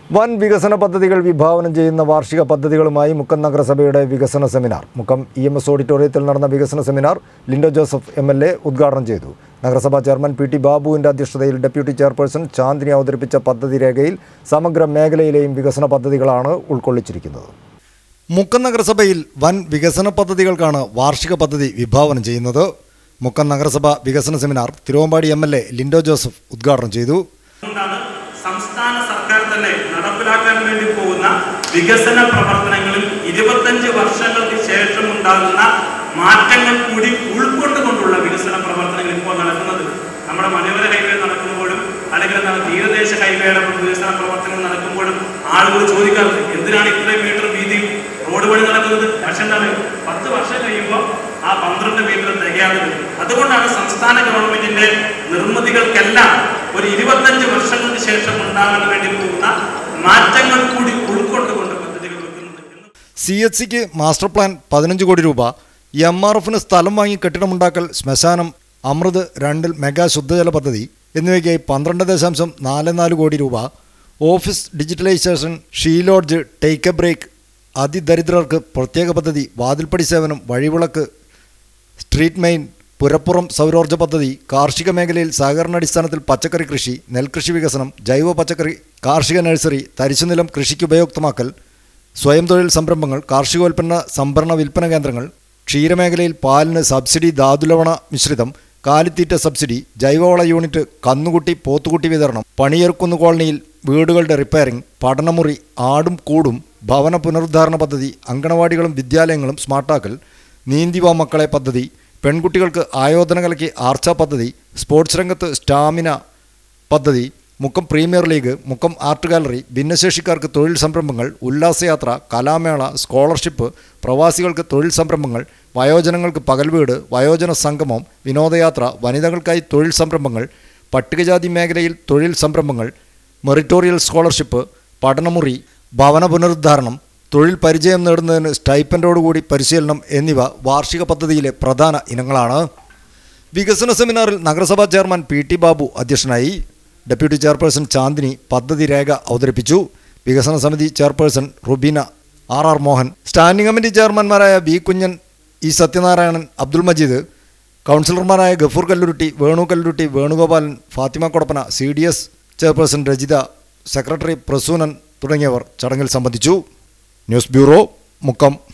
വൻ വികസന പദ്ധതികൾ വിഭാവനം ചെയ്യുന്ന വാർഷിക പദ്ധതികളുമായി മുക്കം നഗരസഭയുടെ വികസന seminar Mukkam E M S ഓഡിറ്റോറിയത്തിൽ നടന്ന വികസന seminar Lindo Joseph M L A ഉദ്ഘാടനം ചെയ്തു നഗരസഭാ ചെയർമാൻ പി ടി ബാബുവിൻ്റെ അധ്യക്ഷതയിൽ ഡെപ്യൂട്ടി ചെയർപേഴ്സൺ ചാന്ദിനി അവതരിപ്പിച്ച പദ്ധതി രേഖയിൽ സമഗ്ര മേഖലയിലെയും വികസന പദ്ധതികളാണ് ഉൾക്കൊള്ളിച്ചിരിക്കുന്നത് മുക്കം നഗരസഭയിൽ വൻ വികസന പദ്ധതികൾക്കാണ് വാർഷിക പദ്ധതി വിഭാവനം ചെയ്യുന്നത് മുക്കം നഗരസഭ വികസന seminar Thiruvambady M L A Lindo Joseph ഉദ്ഘാടനം ചെയ്തു അതുകൊണ്ടാണ് സംസ്ഥാന സർക്കാർ തന്നെ നടപ്പിലാക്കാൻ വേണ്ടി പോകുന്ന വികസന പ്രവർത്തനങ്ങളിൽ ഇരുപത്തഞ്ച് വർഷങ്ങൾക്ക് ശേഷം ഉണ്ടാകുന്ന മാറ്റങ്ങൾ കൂടി ഉൾക്കൊണ്ടുകൊണ്ടുള്ള വികസന പ്രവർത്തനങ്ങൾ ഇപ്പോൾ നടക്കുന്നത് നമ്മുടെ മലയോര ഹൈവേ നടക്കുമ്പോഴും അല്ലെങ്കിൽ എന്താണ് തീരദേശ ഹൈവേയുടെ വികസന പ്രവർത്തനങ്ങൾ നടക്കുമ്പോഴും ആളുകൾ ചോദിക്കാറുണ്ട് എന്തിനാണ് ഇത്രയും മീറ്റർ വീതി റോഡ് പണി നടക്കുന്നത് പക്ഷെ എന്താണ് പത്ത് വർഷം കഴിയുമ്പോൾ ആ പന്ത്രണ്ട് മീറ്റർ തികയാതെ വരും അതുകൊണ്ടാണ് സംസ്ഥാന ഗവൺമെന്റിന്റെ നിർമ്മിതികൾക്കെല്ലാം ഒരു ഇരുപത്തഞ്ച് വർഷങ്ങൾക്ക് ശേഷം ഉണ്ടാകാൻ വേണ്ടി പോകുന്ന മാറ്റങ്ങൾ കൂടി ഉൾക്കൊണ്ടുകൊണ്ട് പദ്ധതികൾ വെക്കുന്നത് എന്ന് സി എച്ച് സിക്ക് മാസ്റ്റർ പ്ലാൻ പതിനഞ്ച് കോടി രൂപ എം ആർ എഫിന് സ്ഥലം വാങ്ങി കെട്ടിടമുണ്ടാക്കൽ ശ്മശാനം അമൃത് രണ്ടിൽ മെഗാ ശുദ്ധജല പദ്ധതി എന്നിവയ്ക്കായി പന്ത്രണ്ട് ദശാംശം നാല് നാല് കോടി രൂപ office digitalisation she lodge take a break അതിദരിദ്രർക്ക് പ്രത്യേക പദ്ധതി വാതിൽപ്പടി സേവനം വഴിവിളക്ക് സ്ട്രീറ്റ് മെയിൻ പുരപ്പുറം സൗരോർജ്ജ പദ്ധതി കാർഷിക മേഖലയിൽ സഹകരണാടിസ്ഥാനത്തിൽ പച്ചക്കറി കൃഷി നെൽകൃഷി വികസനം ജൈവ പച്ചക്കറി കാർഷിക നഴ്സറി തരിശുനിലം കൃഷിക്ക് ഉപയുക്തമാക്കൽ സ്വയം തൊഴിൽ സംരംഭങ്ങൾ കാർഷികോൽപ്പന്ന സംഭരണ വിൽപ്പന കേന്ദ്രങ്ങൾ ക്ഷീരമേഖലയിൽ പാലിന് സബ്സിഡി ധാതുലവണ മിശ്രിതം കാലിത്തീറ്റ സബ്സിഡി ജൈവവള യൂണിറ്റ് കന്നുകുട്ടി പോത്തുകുട്ടി വിതരണം പണിയർക്കുന്ന് കോളനിയിൽ വീടുകളുടെ റിപ്പയറിംഗ് പഠനമുറി ആടും കൂടും ഭവന പുനരുദ്ധാരണ പദ്ധതി അങ്കണവാടികളും വിദ്യാലയങ്ങളും സ്മാർട്ടാക്കൽ നീന്തിവാ മക്കളെ പദ്ധതി പെൺകുട്ടികൾക്ക് ആയോധന കലയ്ക്ക് ആർച്ച പദ്ധതി സ്പോർട്സ് രംഗത്ത് സ്റ്റാമിന പദ്ധതി Mukkam premier league Mukkam art gallery ഭിന്നശേഷിക്കാർക്ക് തൊഴിൽ സംരംഭങ്ങൾ ഉല്ലാസയാത്ര കലാമേള സ്കോളർഷിപ്പ് പ്രവാസികൾക്ക് തൊഴിൽ സംരംഭങ്ങൾ വയോജനങ്ങൾക്ക് പകൽ വീട് വയോജന സംഗമം വിനോദയാത്ര വനിതകൾക്കായി തൊഴിൽ സംരംഭങ്ങൾ പട്ടികജാതി മേഖലയിൽ തൊഴിൽ സംരംഭങ്ങൾ മെറിറ്റോറിയൽ സ്കോളർഷിപ്പ് പഠനമുറി ഭവന പുനരുദ്ധാരണം തൊഴിൽ പരിചയം നേടുന്നതിന് സ്റ്റൈപ്പൻഡോടുകൂടി പരിശീലനം എന്നിവ വാർഷിക പദ്ധതിയിലെ പ്രധാന ഇനങ്ങളാണ് വികസന സെമിനാറിൽ നഗരസഭാ ചെയർമാൻ പി ടി ബാബു അധ്യക്ഷനായി ഡെപ്യൂട്ടി ചെയർപേഴ്സൺ ചാന്ദിനി പദ്ധതി രേഖ അവതരിപ്പിച്ചു വികസന സമിതി chairperson Rubeena R R Mohan standing committee ചെയർമാൻമാരായ വി കുഞ്ഞൻ ഇ സത്യനാരായണൻ അബ്ദുൾ മജീദ് കൗൺസിലർമാരായ Gafoor Kalluruti Venu Kalluruti Venugopalan Fathima Kodappana C D S chairperson Rajitha secretary Prasoonan തുടങ്ങിയവർ ചടങ്ങിൽ സംബന്ധിച്ചു ന്യൂസ് ബ്യൂറോ മുക്കം